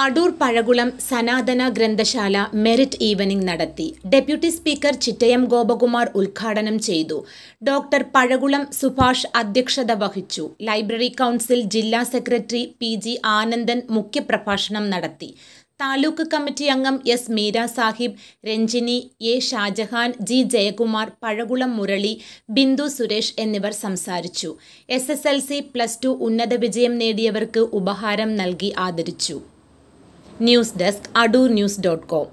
Adoor Pazhakulam Sanathana Granthasala merit evening നടത്തി deputy speaker Chittayam Gopakumar ഉദ്ഘാടനം ചെയ്തു ഡോക്ടർ പഴകുളം സുഭാഷ് അധ്യക്ഷത വഹിച്ചു ലൈബ്രറി കൗൺസിൽ ജില്ലാ സെക്രട്ടറി പി ജി ആനന്ദൻ മുഖ്യപ്രഭാഷണം നടത്തി താലൂക്ക് കമ്മിറ്റി അംഗം S Meera Sahib Ranjini A Shajahan G Jayakumar Pazhakulam Murali Bindu Suresh എന്നിവർ സംസാരിച്ചു S S L C plus two ഉന്നത വിജയം നേടിയവർക്ക് ഉപഹാരം നൽകി ആദരിച്ചു news desk Adoor news dot com